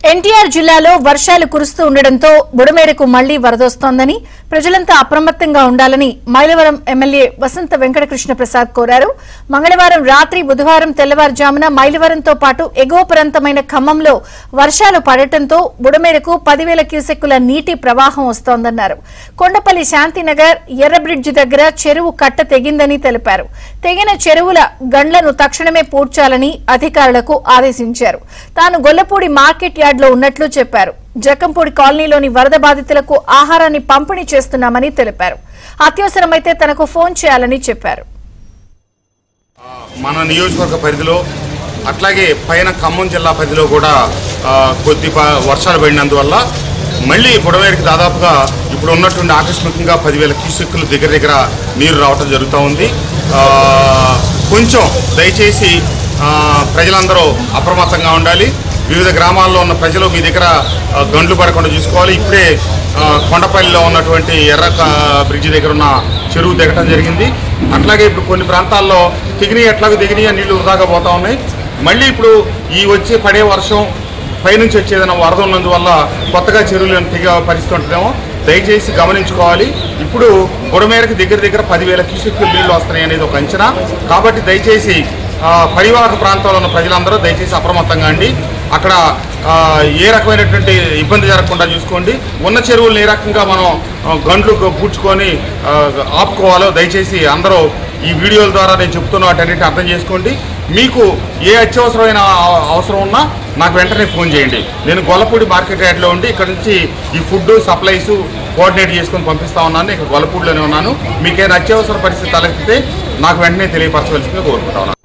ఎన్టీఆర్ జిల్లాలో వర్షాలు కురుస్తూ ఉండడంతో బుడమేరకు మళ్లీ వరదొస్తోందని ప్రజలంతా అప్రమత్తంగా ఉండాలని మైలవరం ఎమ్మెల్యే వసంత వెంకటకృష్ణ ప్రసాద్ కోరారు మంగళవారం రాత్రి బుధవారం తెల్లవారుజామున మైలవరంతో పాటు ఎగువ ప్రాంతమైన ఖమ్మంలో వర్షాలు పడటంతో బుడమేరకు పదివేల క్యూసెక్కుల నీటి ప్రవాహం వస్తోందన్నారు కొండపల్లి శాంతినగర్ ఎర్ర బ్రిడ్జి దగ్గర చెరువు కట్ట తెగిందని తెలిపారు తెగిన చెరువుల గండ్లను తక్షణమే పూడ్చాలని అధికారులకు ఆదేశించారు తాను గొల్లపూడి మార్కెట్ యార్డ్లో ఉన్నట్లు చెప్పారు జకంపూడి కాలనీలోని వరద బాధితులకు ఆహారాన్ని పంపిణీ చేస్తున్నామని తెలిపారు అత్యవసరమైతే తనకు ఫోన్ చేయాలని చెప్పారు మన నియోజకవర్గ పరిధిలో అట్లాగే పైన ఖమ్మం జిల్లా పరిధిలో కూడా ఆ, కొద్ది ప- వర్షాలు పడినందువల్ల మళ్ళీ బుడమేరికి దాదాపుగా ఇప్పుడు ఉన్నటువంటి ఆకస్మికంగా పదివేల క్యూసెక్కులు దగ్గర దగ్గర నీరు రావటం జరుగుతూ ఉంది ఆ, కొంచెం దయచేసి ఆ, ప్రజలందరూ అప్రమత్తంగా ఉండాలి వివిధ గ్రామాల్లో ఉన్న ప్రజలు మీ దగ్గర ఆ, గండ్లు పడకుండా చూసుకోవాలి ఇప్పుడే ఆ, కొండపల్లిలో ఉన్నటువంటి ఎర్ర క- బ్రిడ్జి దగ్గర ఉన్న చెరువు దిగటం జరిగింది అట్లాగే ఇప్పుడు కొన్ని ప్రాంతాల్లో తెగిని ఎట్లాగో దిగిని నీళ్లు వృధాగా పోతా ఉన్నాయి మళ్ళీ ఇప్పుడు ఈ వచ్చే పడే వర్షం పైనుంచి వచ్చేదైనా వరద ఉన్నందువల్ల కొత్తగా చెరువులను తెగే పరిస్థితి ఉంటుందేమో దయచేసి గమనించుకోవాలి ఇప్పుడు బుడమేరకు దగ్గర దగ్గర పదివేల క్యూసెక్కులు నీళ్లు వస్తున్నాయి అనేది ఒక అంచనా కాబట్టి దయచేసి ఆ, పరివాహక ప్రాంతాల్లో ఉన్న ప్రజలందరూ దయచేసి అప్రమత్తంగా అండి అక్కడ ఆ, ఏ రకమైనటువంటి ఇబ్బంది జరగకుండా చూసుకోండి ఉన్న చెరువులను ఏ రకంగా మనం ఆ, గండ్లు పూడ్చుకొని ఆ, ఆపుకోవాలో దయచేసి అందరూ ఈ వీడియోల ద్వారా నేను చెప్తున్న వాటన్నిటిని అర్థం చేసుకోండి మీకు ఏ అత్యవసరమైన అవ- అవసరం ఉన్నా నాకు వెంటనే ఫోన్ చేయండి నేను గొల్లపూడి మార్కెట్ యార్డ్లో ఉండి ఇక్కడ నుంచి ఈ ఫుడ్ సప్లైస్ కోఆర్డినేట్ చేసుకొని పంపిస్తా ఉన్నాను ఇక్కడ గొల్లపూడిలోనే ఉన్నాను మీకేమైనా అత్యవసర పరిస్థితి తలెత్తితే నాకు వెంటనే తెలియపరచవలసిందిగా కోరుకుంటా ఉన్నాను